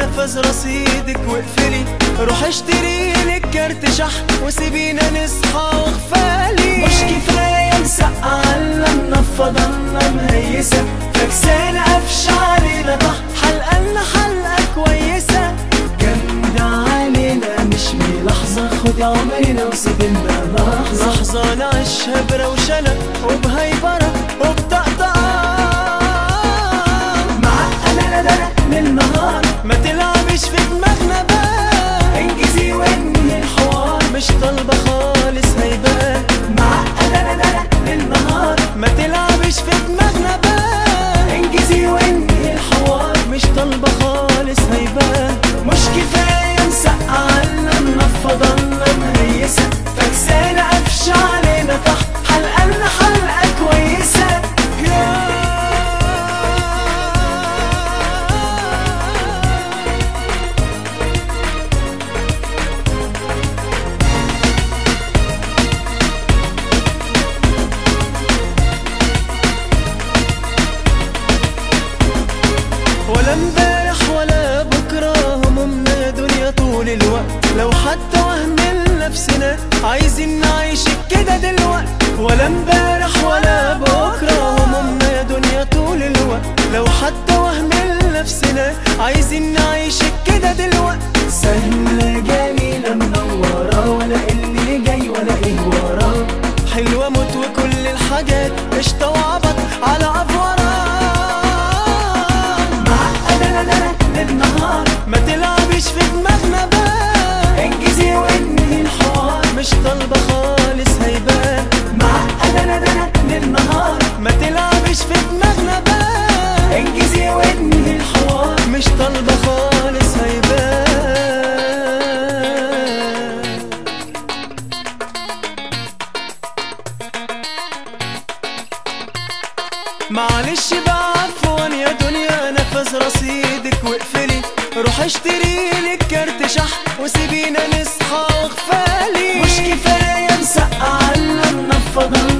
نفذ رصيدك واقفلي روح اشتري لك كارت شحن وسيبينا نصحى واغفالي مش كفاية مسقع علم نفضنا مهيسة فكسانة قفش علينا ضح حلقنا حلقة كويسة جامدة علينا مش ملاحظة خدي عمرنا وسيبنا لحظة لحظة نعيشها بروشنة وبهيبرة وبطقطقة معقدة أنا ده للنهار ما تلعبش في دماغنا بقى انجزي وانهي الحوار مش طالبة خالص هيبقى معقدة أنا ده للنهار ما تلعبش في دماغنا بقى انجزي وانهي الحوار مش طالبة خالص هيبقى مش كفاية مسقع علم نفضنا مهيسة فكسانة قفش علينا تحت حلقنا حلقة كويسة ولا امبارح ولا بكرة همومنا دنيا طول الوقت لو حتى وهم لنفسنا عايزين نعيش كده دلوقت ولا امبارح ولا بكرة همومنا دنيا طول الوقت لو حتى وهم لنفسنا عايزين نعيش كده دلوقت سهلة جميلة منورة ولا اللي جاي ولا ايه وراه حلوة موت وكل الحاجات قشطة وعبط على عفورة معقدة انا ده للنهار ما تلعبش في دماغنا بقى انجزي وانهي الحوار مش طالبة خالص هيبقى معقدة انا ده للنهار ما تلعبش في دماغنا بقى انجزي وانهي الحوار مش طالبة خالص هيبقى معلش بقى عفوا يا دنيا نفذ رصيدك واقفلي روح اشتري لك كارت شحن وسيبينا نصحى واغفالي مش كفاية مسقع علم نفضنا